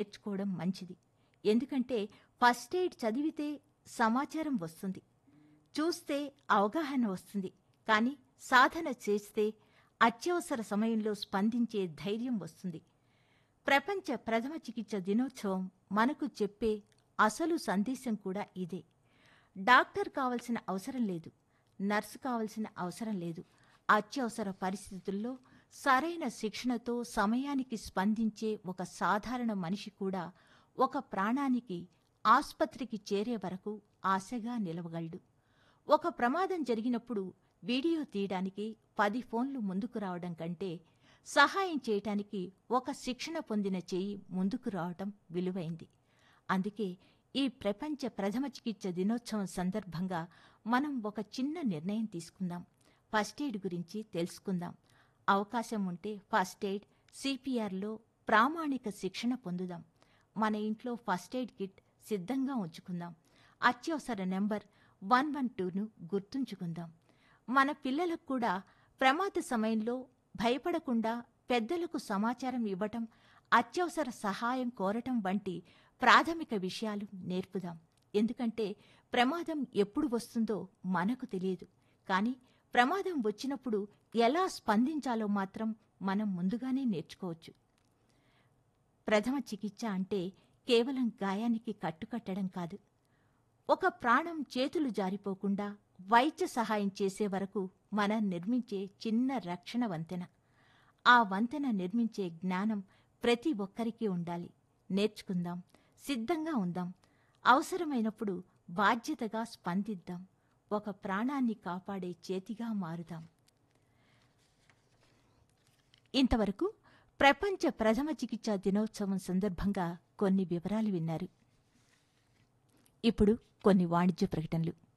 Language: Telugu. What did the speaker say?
నేర్చుకోవడం మంచిది ఎందుకంటే ఫస్ట్ ఎయిడ్ చదివితే సమాచారం వస్తుంది చూస్తే అవగాహన వస్తుంది కానీ సాధన చేస్తే అత్యవసర సమయంలో స్పందించే ధైర్యం వస్తుంది ప్రపంచ ప్రథమ చికిత్స దినోత్సవం మనకు చెప్పే అసలు సందేశం కూడా ఇదే డాక్టర్ కావలసిన అవసరం లేదు నర్సు కావలసిన అవసరం లేదు అత్యవసర పరిస్థితుల్లో సరైన శిక్షణతో సమయానికి స్పందించే ఒక సాధారణ మనిషి కూడా ఒక ప్రాణానికి ఆస్పత్రికి చేరే వరకు ఆశగా నిలవగలడు ఒక ప్రమాదం జరిగినప్పుడు వీడియో తీయడానికి పది ఫోన్లు ముందుకు రావడం కంటే సహాయం చేయటానికి ఒక శిక్షణ పొందిన చెయ్యి ముందుకు రావటం విలువైంది అందుకే ఈ ప్రపంచ ప్రథమ చికిత్స దినోత్సవం సందర్భంగా మనం ఒక చిన్న నిర్ణయం తీసుకుందాం ఫస్ట్ ఎయిడ్ గురించి తెలుసుకుందాం అవకాశం ఉంటే ఫస్ట్ ఎయిడ్ సిపిఆర్లో ప్రామాణిక శిక్షణ పొందుదాం మన ఇంట్లో ఫస్ట్ ఎయిడ్ కిట్ సిద్ధంగా ఉంచుకుందాం అత్యవసర నెంబర్ వన్ వన్ టూను గుర్తుంచుకుందాం మన పిల్లలకు కూడా ప్రమాద సమయంలో భయపడకుండా పెద్దలకు సమాచారం ఇవ్వటం అత్యవసర సహాయం కోరటం వంటి ప్రాథమిక విషయాలు నేర్పుదాం ఎందుకంటే ప్రమాదం ఎప్పుడు వస్తుందో మనకు తెలియదు కానీ ప్రమాదం వచ్చినప్పుడు ఎలా స్పందించాలో మాత్రం మనం ముందుగానే నేర్చుకోవచ్చు ప్రథమ చికిత్స అంటే కేవలం గాయానికి కట్టుకట్టడం కాదు ఒక ప్రాణం చేతులు జారిపోకుండా వైద్య సహాయం చేసే వరకు మనం నిర్మించే చిన్న రక్షణ వంతెన ఆ వంతెన నిర్మించే జ్ఞానం ప్రతి ఒక్కరికి ఉండాలి నేర్చుకుందాం సిద్ధంగా ఉందాం అవసరమైనప్పుడు బాధ్యతగా స్పందిద్దాం ఒక ప్రాణాన్ని కాపాడే చేతిగా మారుదాం ఇంతవరకు ప్రపంచ ప్రథమ చికిత్సా దినోత్సవం సందర్భంగా కొన్ని వివరాలు విన్నారు ఇప్పుడు కొన్ని వాణిజ్య ప్రకటనలు